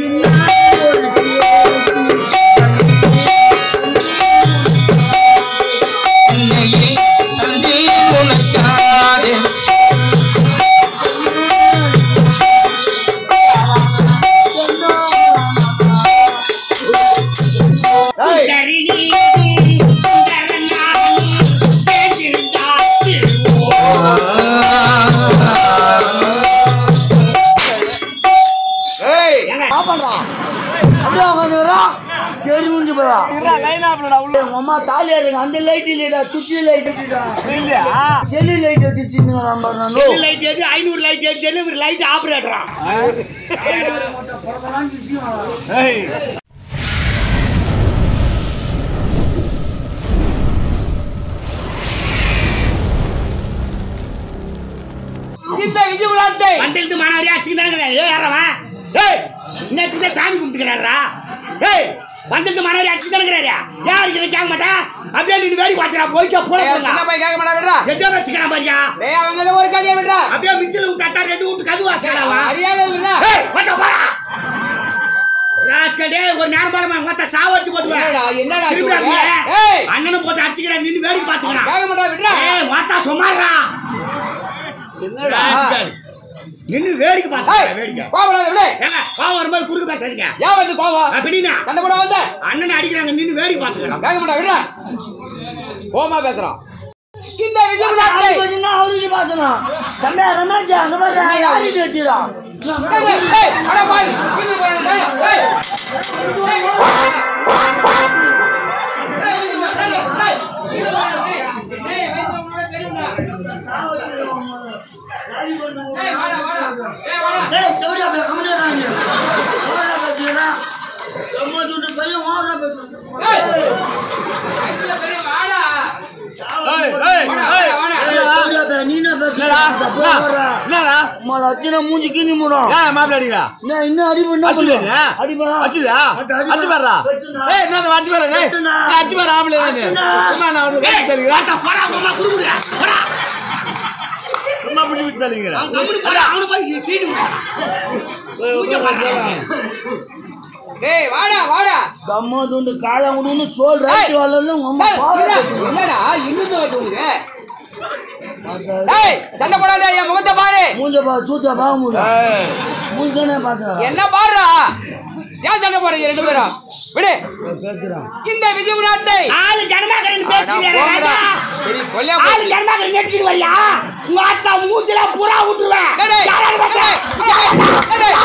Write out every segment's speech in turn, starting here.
என்னையே தந்தே உனக்காக அப்படியே உட்காந்துக்கிறான் கேரி முடிஞ்சு போயா உங்க அம்மா தாலியா இருக்கு அந்த லைட் இல்லடா சுற்றி லைட் செல்லு லைட் வச்சுன்னு நான் லைட் எது ஐநூறு லைட் எது டெலிவரி லைட் ஆபரேட்டரா இந்த விஜய் விளையாட்டை வண்டிலிருந்து மாணவரே அடிச்சுக்கு தானே ஏய் யாரவன் ஏய் இன்னத்துக்கு தான் சாமி கும்பிட்டுக்கிறாரா ஏய் வண்டிலிருந்து மாணவரே அடிச்சு தானே யார் இருக்கிற கேட்க மாட்டா அப்படியே நின்று வேடி பார்த்துறா போயிச்சா போட சின்ன போடுங்க பையன் கேட்க மாட்டா விடுறா எதோ வச்சுக்கிறான் பாரியா டேய் அவங்க ஏதோ ஒரு கதையை விடுறா அப்படியே மிச்சல் கட்டா ரெண்டு விட்டு கது வாசலாவா அறியாத விடுறா ஏய் வச்சா போடா ராஜ்கடே ஒரு நேரம் போல மொத்த சாவ வச்சு போட்டுவேன் என்னடா, என்னடா திரும்பிடா சொல்ற? நீ. ஏய். அண்ணனும் போட்டு அடிச்சுக்கிறேன் நின்று வேடிக்கை பார்த்துக்கிறான் கேட்க மாட்டா விடுறா ஏய் வாத்தா சும்மாறா என்னடா நின்னு வேடிக்கை ஏய், பார்த்துக்கிறேன் வேடிக்கை கோவப்படாத விடு ஏங்க கோவம் வரும்போது குறுக்கு பேசாதீங்க ஏன் வந்து கோவம் அப்படின்னா கண்ட கூட வந்த அண்ணனை அடிக்கிறாங்க நின்னு வேடிக்கை பார்த்துக்கிறோம் கேட்க மாட்டா விடுறா கோமா பேசுறான் இந்த விஜய் விளையாட்டை அவருக்கு பாசனம் தம்பி ரமேஷ் அங்க பாரு யாருக்கு வச்சிடும் ஏய், ஏய், அட பாரு, விஜய் விளையாட்டு, ஏய், ஏய். ஏய் தோடியா போய் கம்மி நேரம் ஓவரா பேசுறான் ரொம்ப துண்டு பையன் ஓவரா பேசுறான் தோடியா போய் நீனே பேசுறா போறா என்னடா மல அச்சன மூஞ்சி கிணி மூடும் ஏன் மாப்பிள்ள அடிக்கிறா நான் இன்னும் அடிப்பு என்ன அடிச்சுடுறியா? பண்ணுவேன் அடிப்பா அடிச்சுடுறியா? அடிச்சு பாருடா. ஏய், என்னது அடிச்சு பாரு, டேய். ஏய், அடிச்சு பாரு, ஆம்பளை தானே. சும்மா நான் வந்து வேடிக்கை தள்ளிக்கிறேன். போடா போடா குடுக்குறியா போடா சும்மா பிடிச்சி விட்டு தள்ளிக்கிறேன். அவன் கம்முனு போடா அவனு போய் சீட்டு பூஜை பண்றான் டேய் வாடா வாடா தம்மா துண்டு காலை உடுன்னு சோல் ரைட் வரல உங்க ஏய், அம்மா என்னடா, என்னடா இன்னும் வருது உனக்கு ஏய் சண்டை போடாத என் முகத்தை பாரு மூஞ்ச பா சூத்த பா மூஞ்ச மூஞ்ச தானே பாக்குறா என்ன பாடுறா ஏன் சண்டை போடுறீங்க ரெண்டு பேரும் விடு பேசுறான் இந்த விஜய் நாட்டை ஆளு ஜனமாகரன் பேசுறியா ராஜா சரி கொல்லையா ஆளு போச்சு. ஜனமாகரன் நெட்டிக்கிட்டு வரியா உங்க அத்தா மூஞ்சில புறா விட்டுருவேன் டேய், டேய், யாராவது பார்த்தா? டேய், டேய்,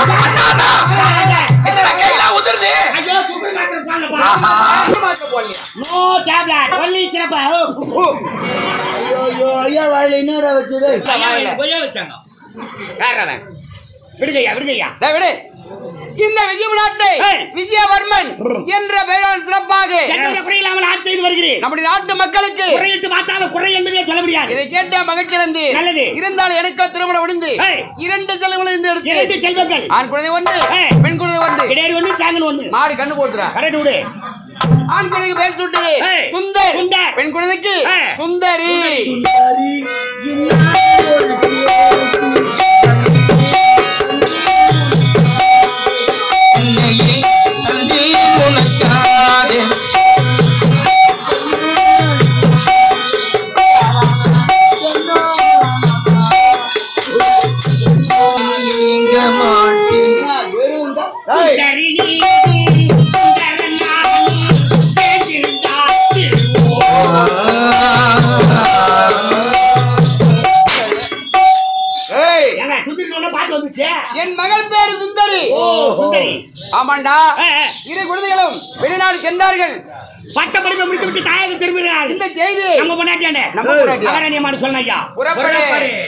டேய். ஐயோ தூக்கி மாத்திரை போடலப்பா. மாத்த போடலையா? நோ டேப்லெட் ஒன்லி சிறப்பா ஓ, ஓ. ஐயோ ஐயோ ஐயா வாயில என்னடா வச்சுடு ஐயா, பொய்யா வச்சாங்க யார் அவன் விடுங்கய்யா விடுங்கய்யா டேய், விடு இந்த விஜய் நாட்டை ஏய். விஜயவர்மன் என்ற பெயரால் சிறப்பாக எந்த குறை இல்லாமல் ஆட்சி செய்து வருகிறேன் நம்முடைய நாட்டு மக்களுக்கு குறையிட்டு பார்த்தாலும் குறை என்பதே சொல்ல முடியாது இதை கேட்ட மகிழ்ச்சி அடைந்து நல்லது. இருந்தாலும் எனக்கு திருமணம் முடிந்து ஏய். இரண்டு செலவுகளை இந்த இரண்டு எடுத்து செல்வங்கள் ஆண் குழந்தை ஒன்று ஏய். பெண் குழந்தை ஒன்று கிடையாது ஒண்ணு சாங்கன் ஒண்ணு மாடு கண்ணு போட்டுறா கரெக்ட் விடு ஆண் குழந்தைக்கு பேர் சுட்டது ஏய். சுந்தர் சுந்தர். பெண் குழந்தைக்கு ஏய். சுந்தரி சுந்தரி என்ன ஒரு சேதி என்னையே தந்தே உனக்காக நீங்க மாட்டேன் சுந்தரினி, சுந்தரனாரி, சேர்ந்திருந்தா ஏங்க, சுந்தரி சொன்ன பாட்டு வந்துச்சு என் மகள் பேரு சுந்தரி ஓ சுந்தரி ஆமாண்டா ஏய், ஏய். இரு குழந்தைகளும் வெளிநாடு சென்றார்கள் பட்ட படிப்பை முடித்து விட்டு தாயக திரும்புகிறார் இந்த செய்தி நம்ம பொண்டாட்டியாண்ட நம்ம பொண்டாட்டியா? மகாராணியம்மான்னு சொன்ன ஐயா புறப்படு.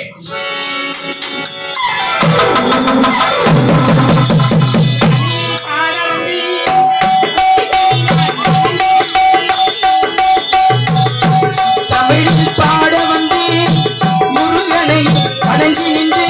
தமிழில் பாட வந்து முருகனை வணங்கி நின்று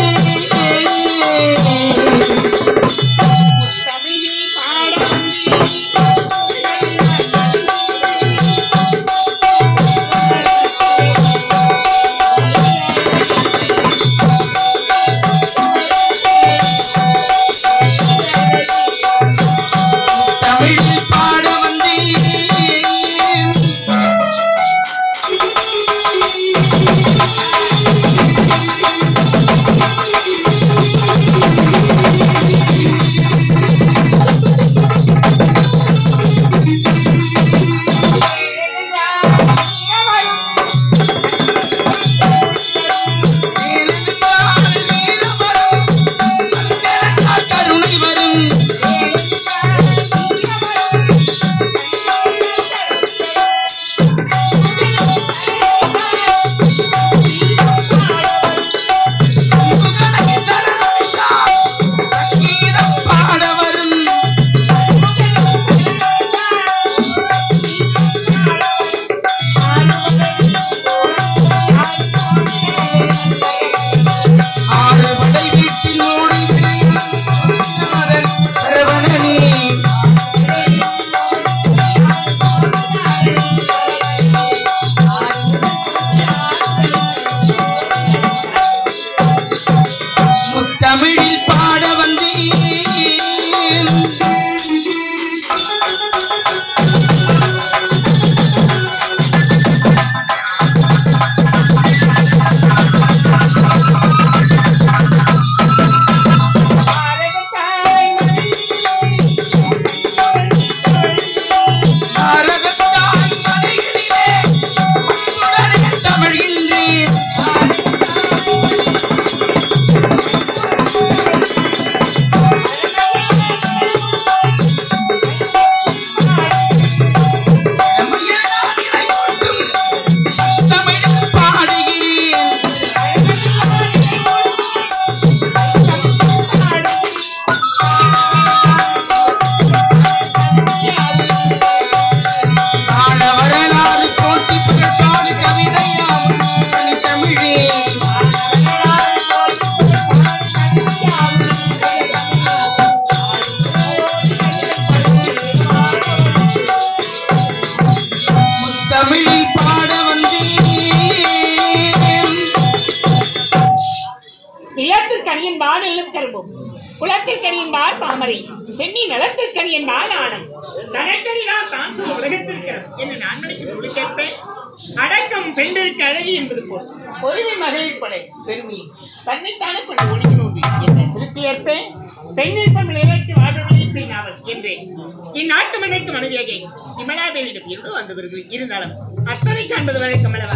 குலத்திற்கணி என்பார் தாமரை பெண்ணி நலத்திற்கணி என்பார் ஆனம் தனக்கடிதான் தான் உலகத்திற்கு என்று நான் நினைக்கும் ஒழுக்கேற்பேன் அடக்கம் பெண்டிற்கு அழகி என்பது போல் பொறுமை மகளிர் படை பெருமை தன்னைத்தானே கொண்டு ஒழுகினோடு என்ற திருப்பியேற்பேன் பெண்ணிற்பம் நிலைக்கு வாழ்வதை நாவல் என்றேன் இந்நாட்டு மன்னைக்கு மனைவியாக விமலாதேவியிடம் இருந்து வந்தவர்கள் இருந்தாலும் அத்தனை காண்பது வழக்கம் அல்லவா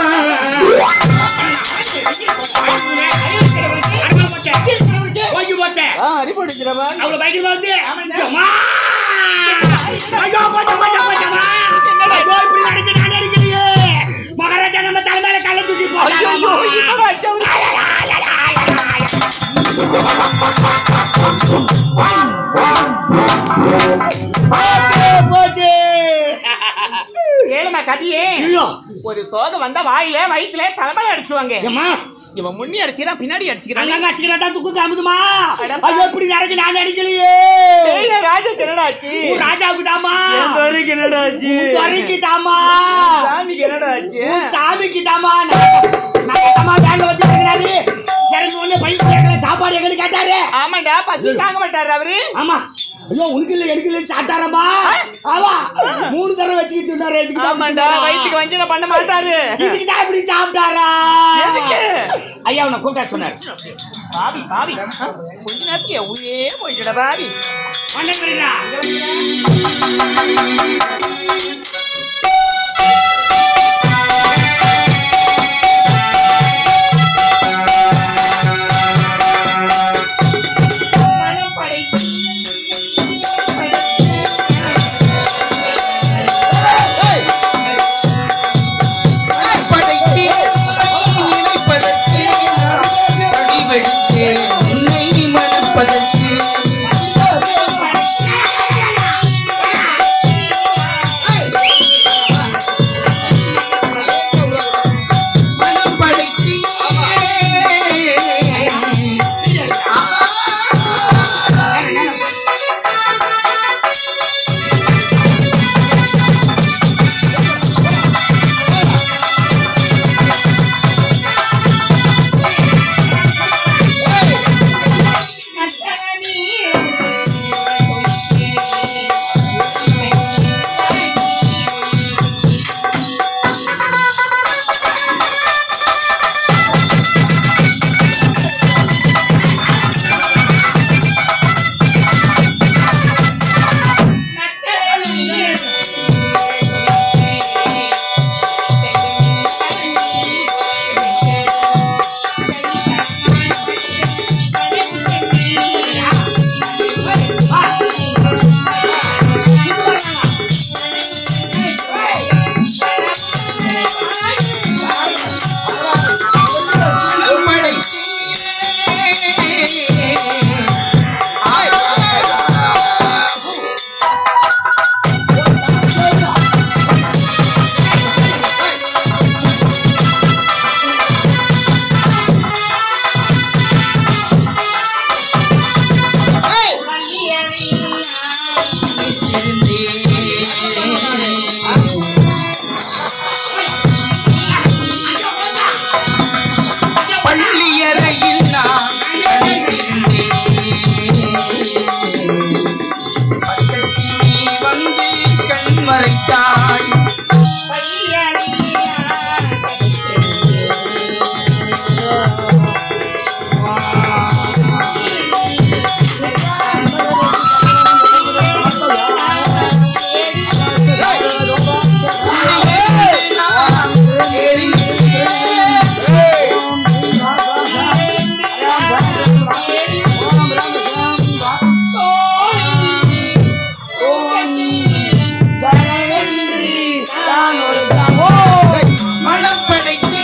ஓய்வு போட்டேன் அறிப்படுக்கிறவா அவ்வளவு பயங்கரமா வந்து அம்மா! ஐயோ, போச்சு, போச்சு, போச்சும்மா! ஐயோ, இப்படி நடக்குது, நான் நடிக்கலையே. மகாராஜா நம்ம தலைமையில கல்லை தூக்கி போட்டாராம்மா. போச்சு, போச்சு. ஏழுமா கதியே ஐயோ, ஒரு சோகம் வந்தா வாயில வயிற்றுல தலைமையில அடிச்சுவாங்க ஏம்மா, இவன் முன்னி அடிச்சுக்கிறான் பின்னாடி அடிச்சுக்கிறான் அங்கங்க அடிச்சுக்கிட்டா தான் துக்கு கிளம்புதுமா. ஐயோ, இப்படி நடக்குது, நான் நடிக்கலையே. ஏய், ராஜா என்னடாச்சு உன் ராஜாவுக்கு தாம்மா. வரைக்கும் என்னடாச்சு உன் துரைக்கு தாம்மா. சாமிக்கு என்னடாச்சு உன் சாமிக்கு தாம்மா. நான் நகத்தம்மா வேன்ல வந்து இறங்குனாரு. இறங்கி உடனே பைக்கு இறங்கல, சாப்பாடு எங்கன்னு கேட்டாரு ஆமாண்டா பசி தாங்க மாட்டாரு அவரு ஆமா ஐயோ உனக்கு இல்ல எனக்கு இல்ல சாட்டாரம்மா ஆமா மூணு தடவை வச்சுக்கிட்டு இருந்தாரு இதுக்கு தான் ஆமாண்டா வயிற்றுக்கு வஞ்சனை பண்ண மாட்டாரு இதுக்கு தான் இப்படி சாப்பிட்டாரா எதுக்கு? ஐயா உன்னை கூப்பிட்டா சொன்னாரு பாவி பாவி ஆ, கொஞ்ச நேரத்துக்கு என் உயிரே போயிட்டுடா பாவி மன்னன் வரீங்களா? மனம் படைத்து படைத்து நினைப்பதற்கு வடிவெடுத்து உன்னை மணப்பதற்கு மனம் படைத்து பள்ளியறையில் நான் பக்கத்தில் நீ வந்து கண் மறைத்தாய் மனம் படைத்து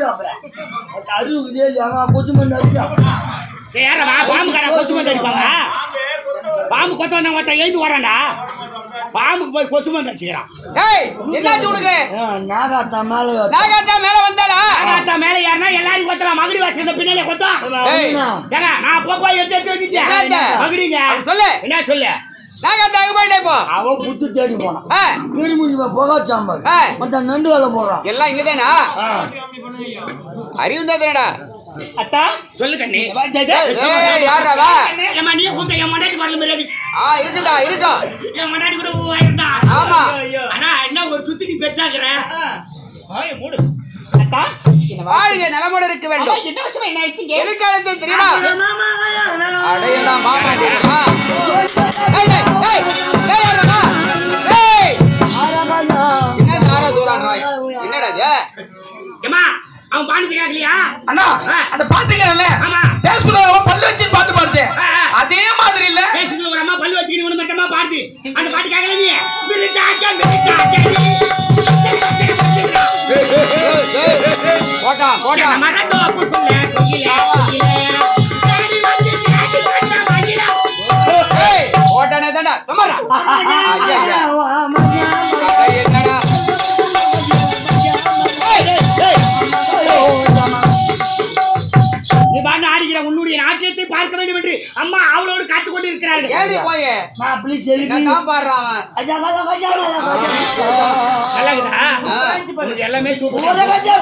அறுபது ஏழு அவன் கொச்சு மணி அடிச்சா யாரா பாம்பு கடை கொசு மருந்து அடிப்பாங்க பாம்பு கொத்த வந்தா ஒருத்தன் எழுந்து வரான்டா பாம்புக்கு போய் கொசு மருந்து அடிச்சுக்கிறான் ஏய் என்னாச்சு உனக்கு நாகாத்தா மேல நாகாத்தா மேல வந்தாளா அதான் மேல ஏறினா எல்லாரும் கொத்தலாம் மகுடி வாசல் பின்னாலே கொத்தம் ஏய். ஏங்க நான் அப்போ போய் எடுத்து எடுத்து வச்சுட்டேன் என்னத்த? மகுடிங்க அது சொல்லு. என்ன சொல்லு நாகாத்தா எங்க போயிட்டே இப்போ அவன் புத்து தேடி போனான் ஆ, பெருமுடி புகா சாம்பார் ஆ. மற்ற நண்டு வேலை போடுறான் எல்லாம் இங்கதானா அறிவு தானடா அத்தா சொல்லு கண்ணி ஏய், யார்றா அவ? ஏம்மா நீ கூட்ட என் மண்டாட்டி வரல மாதிரி ஆ இருக்குடா இருக்கும் என் மண்டாட்டி கூட இருந்தா ஆமா. ஆனா என்ன ஒரு சுத்திக்கு பெருசாக்குற மூடு அத்தா வாழ்க நலமுடன் இருக்க வேண்டும் என்ன வருஷம் என்ன ஆயிடுச்சுங்க எதிர்காலத்தை தெரியுமா அடையலாம் மாமா தெரியுமா? ஏய், ஏய், ஏய், ஏய், யார்றா அவ? ஏய், என்ன தாரா தூரான் ராய்? என்னடா இது? ஏமா அவன் பாண்டு கேட்கலையா அண்ணா அந்த பாட்டுக்கிறல்ல ஆமா. பேசுல பல்லு வச்சு பாட்டு பாடுது ஆ, ஆ. அதே மாதிரி இல்ல பேசும்போது ஒரு அம்மா பல்லு வச்சுக்கிட்டு ஒண்ணு மட்டுமா பாடுது அந்த பாட்டு கேட்கல நீ மிருதாக்க மிருதாக்க போட்டான், போட்டான். மரத்தோப்புக்குள்ள கொகில கொகில தேடி வந்து தேடி வந்த மகிழா ஏய், போட்டானே தான்டா. சும்மாடா. ஐயா, ஐயா. ஏய், என்னடா? நீ பாட்டு ஆடுகிற உன்னுடைய நாட்டியத்தை பார்க்க வேண்டும் என்று அம்மா அவளோடு காத்துக் கொண்டு இருக்கிறார்கள் ஏறி போயே. என்னதான் பாடுறான் அவன்? நல்லா இருக்குதா உனக்கு எல்லாமே சூப்பர்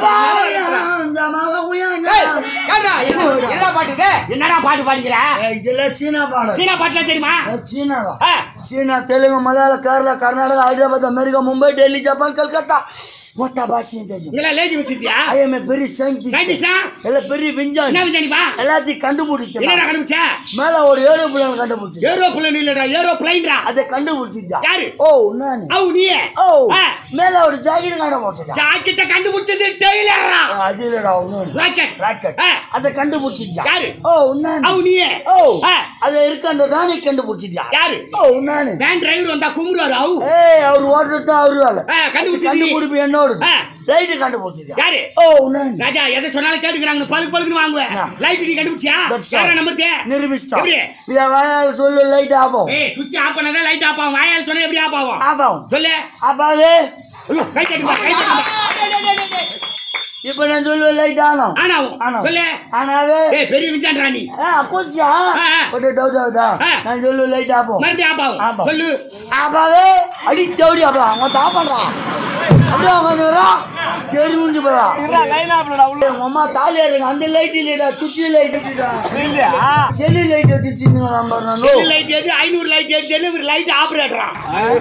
ஏய், ஏன்டா? என்ன என்னடா பாட்டு இது? என்னடா பாட்டு பாடிக்கிற இதெல்லாம் சீனா பாடம் சீனா பாட்டுல தெரியுமா சீனாவா ஆ, சீனா தெலுங்கு மலையாள கேரளா கர்நாடகா ஹைதராபாத் அமெரிக்கா மும்பை டெல்லி ஜப்பான் கல்கத்தா மொத்த பாஷையும் தெரியும் இங்கெல்லாம் லேஜி வச்சிருக்கியா ஐ எம் பெரிய சயின்டிஸ்ட் சயின்டிஸ்டா எல்லாம் பெரிய விஞ்ஞானி என்ன தெரியுமா எல்லாத்தையும் கண்டுபிடிச்சா என்னடா கண்டுபிடிச்ச மேல ஒரு ஏரோப்ளேன் கண்டுபிடிச்சு ஏரோப்ளேன் இல்லடா ஏரோப்ளைன்டா அதை கண்டுபிடிச்சிட்டா யாரு? ஓ நானு அவு நீ ஓ ஆ, மேல ஒரு ஜாக்கெட் கண்டுபிடிச்சிட்டா ஜாக்கெட்ட கண்டுபிடிச்சது டெய்லரா அது இல்லடா இன்னொன்னு ராக்கெட் ராக்கெட் ஆ. அதை கண்டுபிடிச்சிட்டா யாரு? ஓ நானு அவு நீ ஓ ஆ, அதுல இருக்க அந்த ராணி கண்டுபிடிச்சிட்டா யாரு? ஓ நானு வேன் டிரைவர் வந்தா குமுறாரு அவு ஏய் அவர் ஓட்டுறது அவரு வேலை ஆ, கண்டுபிடிச்சது நீ. கண்டுபிடிப்பு என்னோட ஆ. லைட் கண்டுபிடிச்சிட்டா யாரு? ஓ நானு ராஜா எதை சொன்னாலும் கேட்டுக்கிறாங்க பழுக்கு பழுக்குன்னு வாங்குவேன் என்ன? லைட் நீ கண்டுபிடிச்சியா That's all. யாரா நம்பர் நிரூபிச்சிட்டா எப்படி? இத வாயால் சொல்லு லைட் ஆகும் ஏய் சுவிட்ச் ஆஃப் பண்ணாதான் லைட் ஆஃப் ஆகும் வாயால் சொன்னா எப்படி ஆஃப் ஆகும் ஆகும் சொல்லு அப்பாவே ஐயோ, கை தட்டுப்பா கை தட்டுப்பா இப்ப நான் சொல்லுவேன் லைட் ஆனும் ஆனாவும் ஆனும் சொல்லு ஆனாவே ஏய் பெரிய விஞ்ஞான் நீ அக்கோசியா ஆ, ஆ. ஒரு டவுட் ஆகுதா ஆ. நான் சொல்லுவேன் லைட் ஆகும் மறுபடியும் ஆஃப் ஆகும் ஆமாம். சொல்லு அப்பாவே அடி தேடி அப்பா அவன் தான் பண்றான் அப்படியே உட்காந்துக்கிறான் கேரி முடிஞ்சு போயா உங்க அம்மா தாலி இருக்கு அந்த லைட் இல்லடா சுச்சி லைட் செல்லி லைட் வச்சுன்னு நம்பர் நான் செல்லு லைட் எது ஐநூறு லைட் எது டெலிவரி லைட் ஆபரேட்டரான்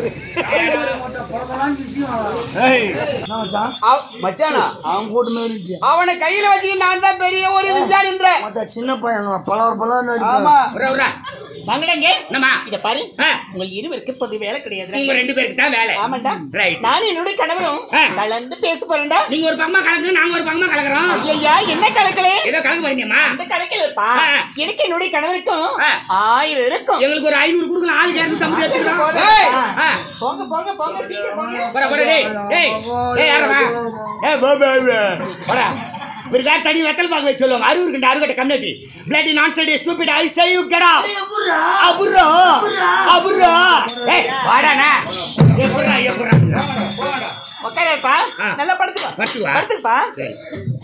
அவ- மச்சானா அவன் கூட்டு மேரிச்சு அவனை கையில வச்சுக்கிட்டு நான் தான் பெரிய ஒரு விஞ்ஞானின்ற மத்த சின்ன பையன் பலவர் பலவர் ஆமா நடிப்பான் வாங்கடங்க என்னம்மா இத பாரு ஆ. உங்கள் இருவருக்கு பொது வேலை கிடையாது உங்க ரெண்டு பேருக்கு தான் வேலை ஆமாண்டா ரைட் நானும் என்னுடைய கணவரும் ஆ. கலந்து பேச போறேன்டா நீங்க ஒரு பக்கமா கலக்குறோம் நாங்க ஒரு பக்கமா கலக்குறோம் ஐயா என்ன கலக்கலே ஏதோ கலக்கு போறீங்கம்மா அந்த கணக்கில் இருப்பா ஆ. எனக்கு என்னுடைய கணவருக்கும் ஆ. ஆயிரம் இருக்கும் எங்களுக்கு ஒரு ஐநூறு கொடுக்கலாம் ஆளுக்கு இரநூத்தி ஐம்பது எடுத்துக்கிறோம் ஏய். ஆ, போங்க போங்க போங்க சீக்கிரம் போங்க போடா, போடா, டேய். டேய், டேய், யாரம்மா? ஏய், போ, போ, போ. போடா. இவருக்கு யார் தனி வெத்தல் பாக்க வச்சு சொல்லுவாங்க அறுவர் கண்ட அறுவட்ட கம்யூனிட்டி பிளட் நான் side stupid I say you get out அபுரா அபுரா ஏய் வாடானே ஏய் புறா ஏய் புறா உட்காரப்பா ஆ. நல்லா படுத்துப்பா படுத்துவா? படுத்துப்பா சரி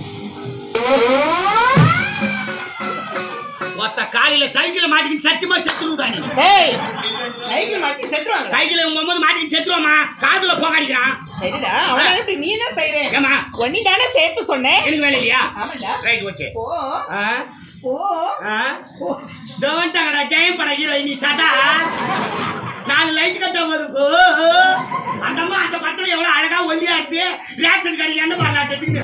ஒத்த காலையில சைக்கிள மாட்டிக்கிட்டு சத்தியமா செத்துருடா நீ ஏய் சைக்கிள் மாட்டி செத்துருவாங்க சைக்கிள் உங்க போது மாட்டிக்கிட்டு செத்துருவாமா காதுல போக அடிக்கிறான் சரிடா அவனை விட்டு நீ என்ன செய்யற ஏமா ஒன்னி தானே சேர்த்து சொன்னேன் எனக்கு வேலை இல்லையா ஆமாண்டா ரைட் ஓகே போ ஆ போ ஆ தவன்ட்டாங்கடா ஜெயம் பட ஹீரோயின் நீ சதா நாலு லைட் கட்ட போது போ அந்த அம்மா அந்த படத்துல எவ்வளவு அழகா ஒல்லியா இருக்கு ரேஷன் கடைக்கு என்ன பாராட்டுன்னு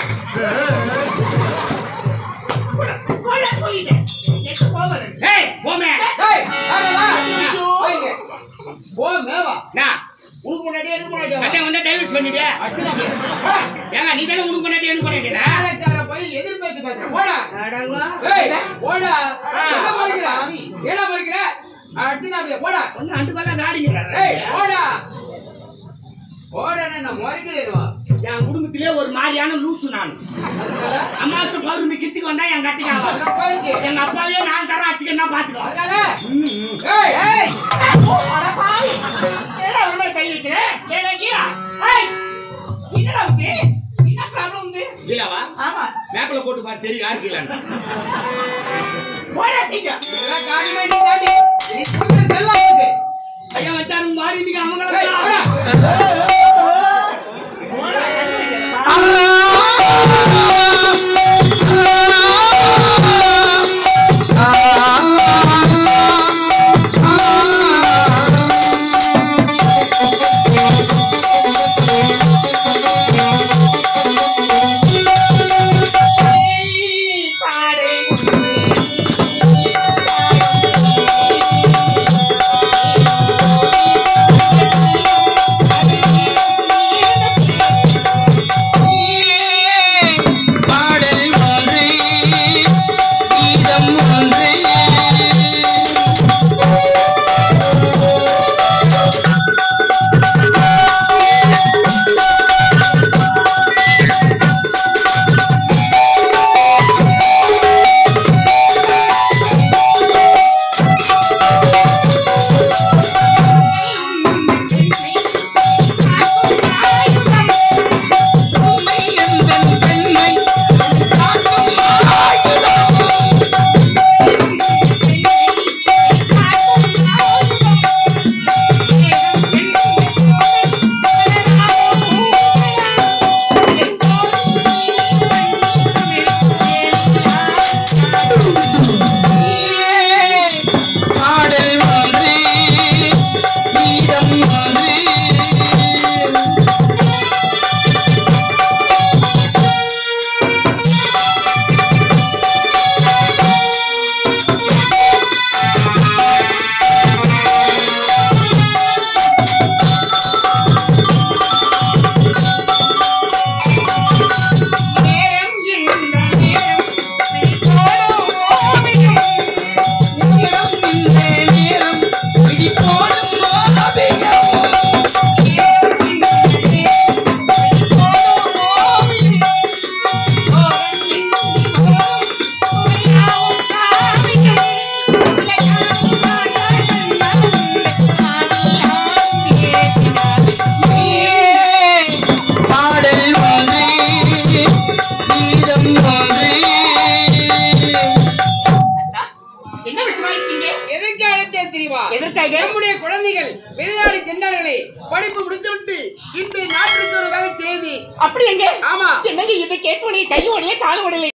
ஏய் போமே ஏய், யாரா வா? போய்ங்க. போ, மேவா. நான் உனக்கு முன்னாடி எனக்கு முன்னாடி சட்டை வந்து டைவர்ஸ் பண்ணிட்டு ஏங்க நீ தானே உனக்கு முன்னாடி எனக்கு பண்ணிட்டேனா போய் எதிர்பேச்சு பேசுற போடா ஏய், போடா என்ன பறிக்கிற என்ன பறிக்கிற அடினா அப்படியே போடா ஒன்னு அண்டு கொள்ள தாடிங்கிறாரு ஏய் போடா போடா நான் முறைக்கிறேன் என் குடும்பத்திலே ஒரு மாதிரியான லூசு நான் அமாவாசை பௌர்ணமி கிட்டுக்கு வந்தா என் கட்டிக்காவா எங்க அப்பாவே நான் தர அச்சுக்கன்னா பாத்துக்கோ ஏய் ஏய் அட பாவி. என்னடா ஒரு மேல கை வைக்கிறேன்? ஏடா கீழா? ஏய், என்னடா உனக்கு? என்ன problem உனக்கு? கீழவா ஆமா. மேப்பில் போட்டு பாரு தெரியும் யாரு கீழன்னு போடா சீக்கிரம். இதெல்லாம் காரியமே நீ தாண்டி நீ கொடுக்குற செல்லம் இருக்கு ஐயா வந்தாரு, மாறி இன்னைக்கு ஏய், அமங்கலம் போடா. தான். போடா, கண்ணு வைக்கிறேன். ஏய், பாடை பாடல் ஒன்று கீதம் ஒன்று உண்மை என்பன் பெண்மை காக்கும் ஆயுதம் பாடல் ஒன்று கீதம் ஒன்று நேரம் இந்த நேரம் பிடிப்போடும் ஓவியம் நேரம் இந்த நேரம் பிடிப்போடும் ஓவியம் நேரம் இந்த நேரம் பிடிப்போடும் ஓவியம் ஓரம் இந்த ஓரம் உரையாவும் காவியம் இலக்காவும் மாயாளன் காதலாம் பேசினார் பாடல் ஒன்று கீதம் ஒன்று என்ன விஷயமாயிடுச்சுங்க எதற்கு அழைத்தேன் தெரியுமா எதற்காக நம்முடைய குழந்தைகள் வெளிநாடு சென்றார்களே படிப்பு முடித்துவிட்டு இந்த நாட்டிற்கு ஒரு வேலை செய்தி அப்படி எங்க ஆமா. என்னங்க இதை கேட்டு உடனே கை உடனே கால் உடலை